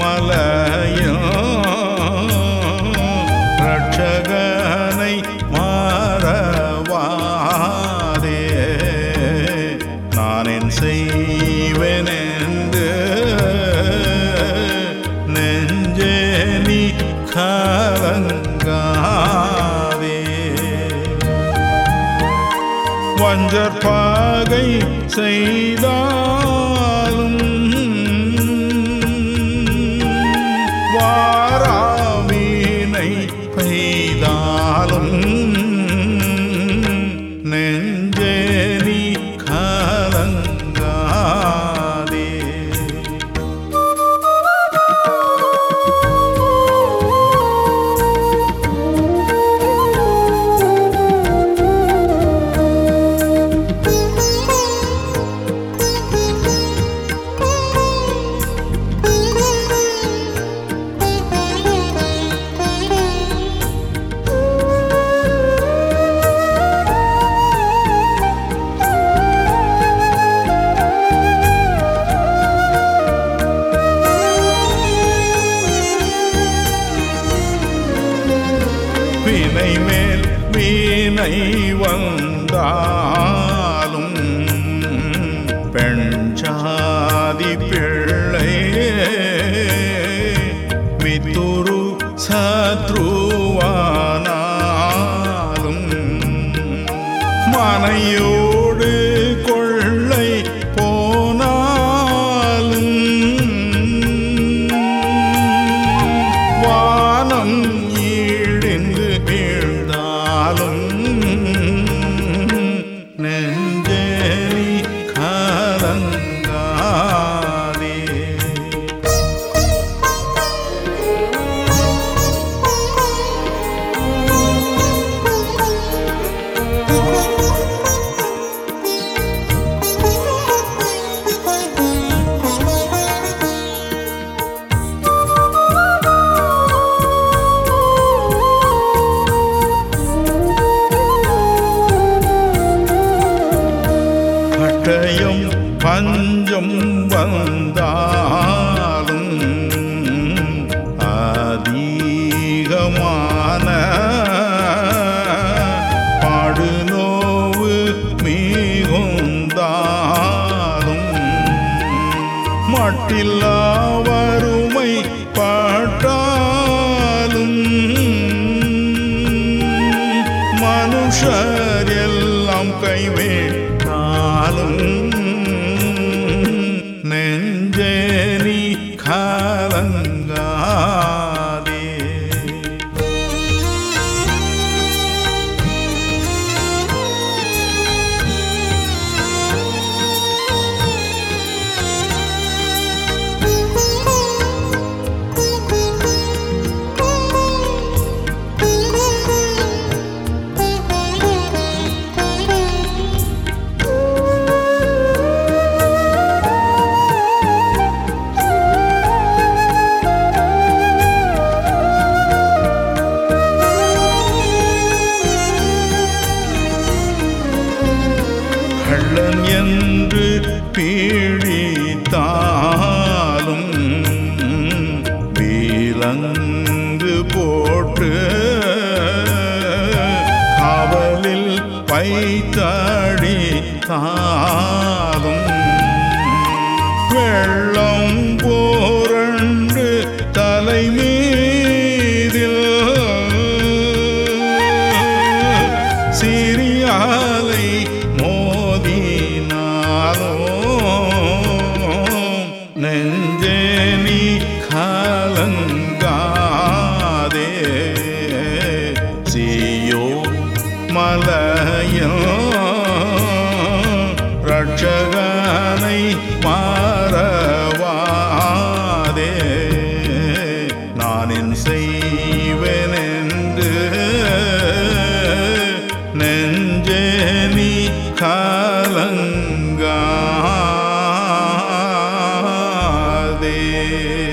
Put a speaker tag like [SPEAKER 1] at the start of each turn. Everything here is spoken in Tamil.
[SPEAKER 1] மலையும் ரட்சகனை மாறவாதே நான் என் செய்வேன் என்று நெஞ்சே நீ கலங்காதே வஞ்சர் பாகை செய்தாலும் வாராமீனை பெய்தாலும் நெஞ்சே நீ கலங்காதே வினை மேல் வீணை வந்தாலும் பெண் சாதி பிள்ளை வித்துரு சத்ருவானாலும் மனையோடு கொள்ளை போனாலும் வானம் ஈழிந்து வீழ்ந்தாலும் நெஞ்சேரி கலங்காதே கட்டயம் பஞ்சம் வந்தாலும் அதிகமான பாடுநோவு மிகுந்தாலும் மட்டில்லா வறுமை பாட்டாலும் மனுஷர் எல்லாம் கைவிட்டாலும் நெஞ்சே நீ கலங்காதே கள்ளன் என்று பீடித்தாலும் வீலங்கு போட்டு காவலில் வைத்தடித்தாலும் வெள்ளம் போரண்டு தலைமீதில் சிறியாலை மோதினாலோ நெஞ்சே நீ கலங்காதே சீயோ மலையோ ரட்சகனை மாறவாதே நான் என் செய்வேன் என்று நெஞ்சே நீ கலங்காதே